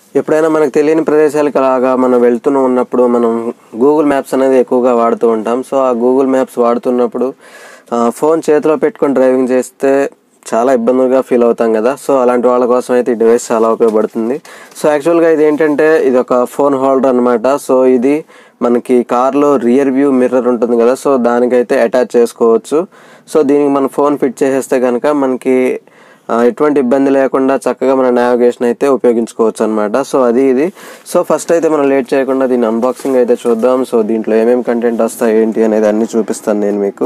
ఎప్పుడైనా మనకు తెలియని ప్రదేశాలకు అలాగా మనం వెళ్తూ ఉన్నప్పుడు మనం గూగుల్ మ్యాప్స్ అనేది ఎక్కువగా వాడుతూ ఉంటాం సో ఆ గూగుల్ మ్యాప్స్ వాడుతున్నప్పుడు ఆ, ఫోన్ చేతిలో పెట్టుకొని డ్రైవింగ్ చేస్తే చాలా ఇబ్బందులుగా ఫీల్ అవుతాం కదా సో అలాంటి వాళ్ళ కోసం అయితే ఈ డివైస్ చాలా ఉపయోగపడుతుంది సో యాక్చువల్గా ఇది ఏంటంటే ఇది ఒక ఫోన్ హోల్డర్ అనమాట సో ఇది మనకి కార్లో రియర్ వ్యూ మిర్రర్ ఉంటుంది కదా సో దానికైతే అటాచ్ చేసుకోవచ్చు సో దీనికి మన ఫోన్ ఫిట్ చేసేస్తే కనుక మనకి ఆ, ఎటువంటి ఇబ్బంది లేకుండా చక్కగా మన నావిగేషన్ అయితే ఉపయోగించుకోవచ్చు అనమాట సో అది ఇది సో ఫస్ట్ అయితే మనం లేట్ చేయకుండా దీని అన్బాక్సింగ్ అయితే చూద్దాం సో దీంట్లో ఏమేమి కంటెంట్ వస్తాయి ఏంటి అనేది అన్నీ చూపిస్తాను నేను మీకు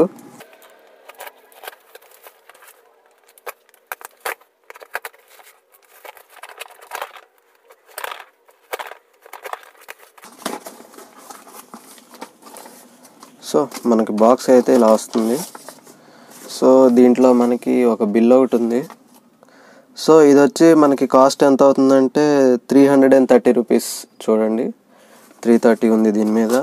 సో మనకి బాక్స్ అయితే ఇలా వస్తుంది సో దీంట్లో మనకి ఒక బిల్ ఒకటి ఉంది సో ఇది వచ్చి మనకి కాస్ట్ ఎంత అవుతుందంటే three hundred and thirty rupees చూడండి త్రీ థర్టీ ఉంది దీని మీద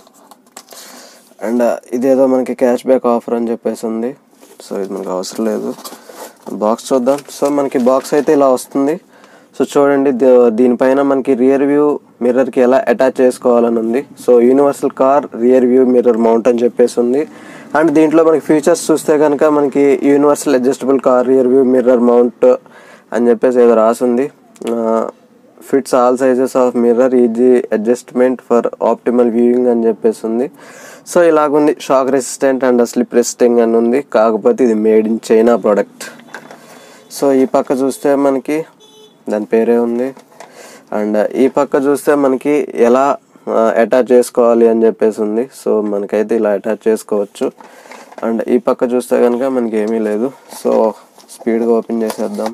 అండ్ ఇదేదో మనకి క్యాష్ బ్యాక్ ఆఫర్ అని చెప్పేసి ఉంది సో ఇది మనకు అవసరం లేదు బాక్స్ చూద్దాం సో మనకి బాక్స్ అయితే ఇలా వస్తుంది సో చూడండి ద- దీనిపైన మనకి రియర్ వ్యూ మిర్రర్కి ఎలా అటాచ్ చేసుకోవాలని ఉంది so universal car rear view mirror mount అని చెప్పేసి ఉంది అండ్ దీంట్లో మనకి ఫీచర్స్ చూస్తే కనుక మనకి universal adjustable car rear view mirror mount అని చెప్పేసి ఏదో రాసింది fits all sizes of mirror easy adjustment for optimal viewing అని చెప్పేసి ఉంది సో ఇలాగుంది shock resistant and slip resisting అని ఉంది కాకపోతే ఇది made in China product so ఈ పక్క చూస్తే మనకి దాని పేరే ఉంది అండ్ ఈ పక్క చూస్తే మనకి ఎలా అటాచ్ చేసుకోవాలి అని చెప్పేసి ఉంది సో మనకైతే ఇలా అటాచ్ చేసుకోవచ్చు అండ్ ఈ పక్క చూస్తే కనుక మనకి ఏమీ లేదు సో స్పీడ్గా ఓపెన్ చేసేద్దాం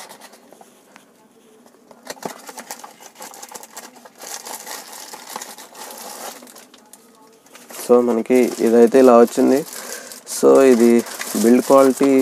సో మనకి ఇదైతే ఇలా వచ్చింది సో ఇది బిల్డ్ క్వాలిటీ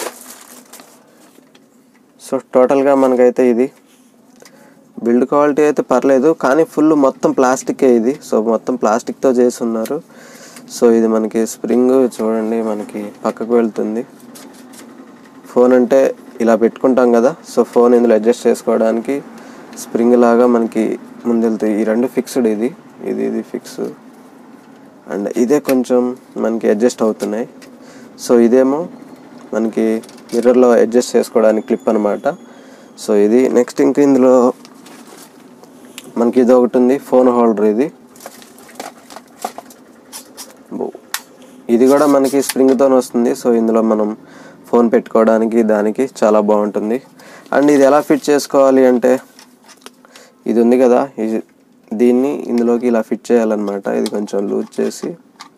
సో టోటల్గా మనకైతే ఇది బిల్డ్ క్వాలిటీ అయితే పర్లేదు కానీ ఫుల్ మొత్తం ప్లాస్టికే ఇది సో మొత్తం ప్లాస్టిక్తో చేసి ఉన్నారు సో ఇది మనకి స్ప్రింగ్ చూడండి మనకి పక్కకు వెళ్తుంది ఫోన్ అంటే ఇలా పెట్టుకుంటాం కదా సో ఫోన్ ఇందులో అడ్జస్ట్ చేసుకోవడానికి స్ప్రింగ్ లాగా మనకి ముందెళ్తాయి ఈ రెండు ఫిక్స్డ్ ఇది ఇది ఇది ఫిక్స్ అండ్ ఇదే కొంచెం మనకి అడ్జస్ట్ అవుతున్నాయి సో ఇదేమో మనకి మిర్రర్లో అడ్జస్ట్ చేసుకోవడానికి క్లిప్ అనమాట సో ఇది నెక్స్ట్ ఇంక ఇందులో మనకి ఇది ఒకటి ఉంది ఫోన్ హోల్డర్ ఇది బో. ఇది కూడా మనకి స్ప్రింగ్తో వస్తుంది సో ఇందులో మనం ఫోన్ పెట్టుకోవడానికి దానికి చాలా బాగుంటుంది అండ్ ఇది ఎలా ఫిట్ చేసుకోవాలి అంటే ఇది ఉంది కదా ఇది దీన్ని ఇందులోకి ఇలా ఫిట్ చేయాలన్నమాట ఇది కొంచెం లూజ్ చేసి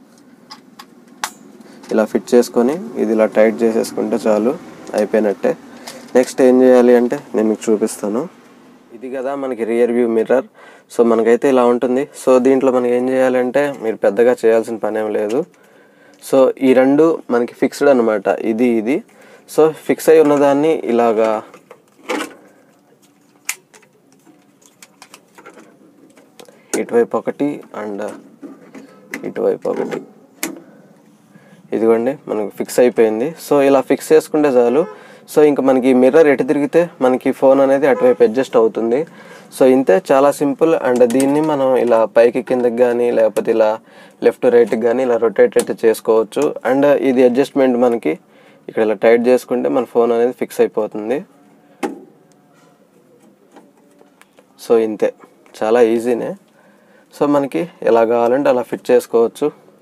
ఇలా ఫిట్ చేసుకొని ఇది ఇలా టైట్ చేసేసుకుంటే చాలు అయిపోయినట్టే నెక్స్ట్ ఏం చేయాలి అంటే నేను మీకు చూపిస్తాను ఇది కదా మనకి రియర్ వ్యూ మిర్రర్ సో మనకైతే ఇలా ఉంటుంది సో దీంట్లో మనకి ఏం చేయాలంటే మీరు పెద్దగా చేయాల్సిన పని ఏం లేదు సో ఈ రెండు మనకి ఫిక్స్డ్ అనమాట ఇది ఇది సో ఫిక్స్ అయి ఉన్నదాన్ని ఇలాగా ఇటువైపు ఒకటి అండ్ ఇటువైపు ఒకటి ఇదిగోండి మనకు ఫిక్స్ అయిపోయింది సో ఇలా ఫిక్స్ చేసుకుంటే చాలు సో ఇంకా మనకి మిర్రర్ ఎటు తిరిగితే మనకి ఫోన్ అనేది అటువైపు అడ్జస్ట్ అవుతుంది సో ఇంతే చాలా సింపుల్ అండ్ దీన్ని మనం ఇలా పైకి కిందకి కానీ లేకపోతే ఇలా లెఫ్ట్ రైట్కి కానీ ఇలా రొటేట్ అయితే చేసుకోవచ్చు అండ్ ఇది అడ్జస్ట్మెంట్ మనకి ఇక్కడ ఇలా టైట్ చేసుకుంటే మన ఫోన్ అనేది ఫిక్స్ అయిపోతుంది సో ఇంతే చాలా ఈజీనే సో మనకి ఎలా కావాలంటే అలా ఫిట్ చేసుకోవచ్చు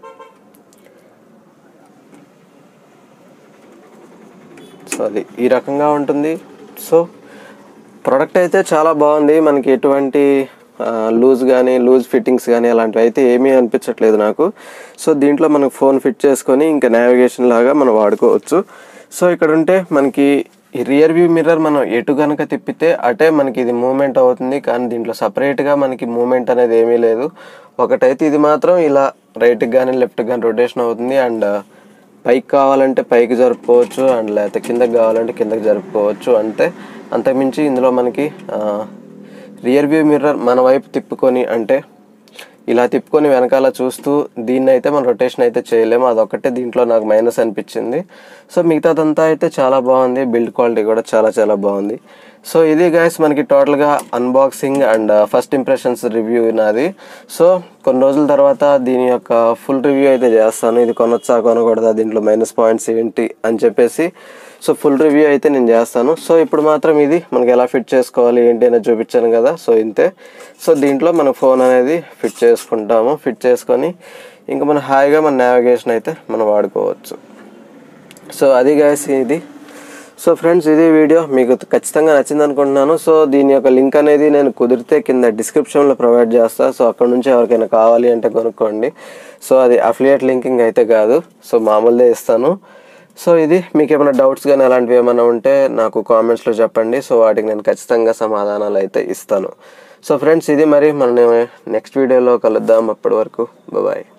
సో అది ఈ రకంగా ఉంటుంది సో ప్రోడక్ట్ అయితే చాలా బాగుంది మనకి ఎటువంటి లూజ్ కానీ లూజ్ ఫిట్టింగ్స్ కానీ అలాంటివి అయితే ఏమీ అనిపించట్లేదు నాకు సో దీంట్లో మనకు ఫోన్ ఫిట్ చేసుకొని ఇంకా నావిగేషన్ లాగా మనం వాడుకోవచ్చు సో ఇక్కడ ఉంటే మనకి ఈ రియర్ వ్యూ మిర్రర్ మనం ఎటు కనుక తిప్పితే అటే మనకి ఇది మూమెంట్ అవుతుంది కానీ దీంట్లో సపరేట్గా మనకి మూమెంట్ అనేది ఏమీ లేదు ఒకటైతే ఇది మాత్రం ఇలా రైట్కి కానీ లెఫ్ట్కి కానీ రొటేషన్ అవుతుంది అండ్ పైకి కావాలంటే పైకి జరుపుకోవచ్చు అండ్ లేకపోతే కిందకి కావాలంటే కిందకి జరుపుకోవచ్చు అంటే అంతకుమించి ఇందులో మనకి రియర్ వ్యూ మిర్రర్ మన వైపు తిప్పుకొని అంటే ఇలా తిప్పుకొని వెనకాల చూస్తూ దీన్ని అయితే మనం రొటేషన్ అయితే చేయలేము అదొక్కటే దీంట్లో నాకు మైనస్ అనిపించింది సో మిగతాదంతా అయితే చాలా బాగుంది బిల్డ్ క్వాలిటీ కూడా చాలా చాలా బాగుంది సో ఇది గైస్ మనకి టోటల్గా unboxing and first impressions review నాది సో కొన్ని రోజుల తర్వాత దీని యొక్క ఫుల్ రివ్యూ అయితే చేస్తాను ఇది కొనొచ్చా కొనకూడదా దీంట్లో మైనస్ పాయింట్స్ ఏంటి అని చెప్పేసి సో ఫుల్ రివ్యూ అయితే నేను చేస్తాను సో ఇప్పుడు మాత్రం ఇది మనకి ఎలా ఫిట్ చేసుకోవాలి ఏంటి అనేది చూపించాను కదా సో ఇంతే సో దీంట్లో మన ఫోన్ అనేది ఫిట్ చేసుకుంటాము ఫిట్ చేసుకొని ఇంకా మన హాయిగా మన నావిగేషన్ అయితే మనం వాడుకోవచ్చు సో అది గైస్ ఇది సో ఫ్రెండ్స్ ఇది వీడియో మీకు ఖచ్చితంగా నచ్చింది అనుకుంటున్నాను సో దీని యొక్క లింక్ అనేది నేను కుదిరితే కింద డిస్క్రిప్షన్లో ప్రొవైడ్ చేస్తా సో అక్కడ నుంచి ఎవరికైనా కావాలి అంటే కొనుక్కోండి సో అది అఫిలియేట్ లింకింగ్ అయితే కాదు సో మామూలుదే ఇస్తాను సో ఇది మీకు ఏమైనా డౌట్స్ కానీ అలాంటివి ఏమైనా ఉంటే నాకు కామెంట్స్లో చెప్పండి సో వాటికి నేను ఖచ్చితంగా సమాధానాలు అయితే ఇస్తాను సో ఫ్రెండ్స్ ఇది మరి మనం నెక్స్ట్ వీడియోలో కలుద్దాం అప్పటి వరకు బాయ్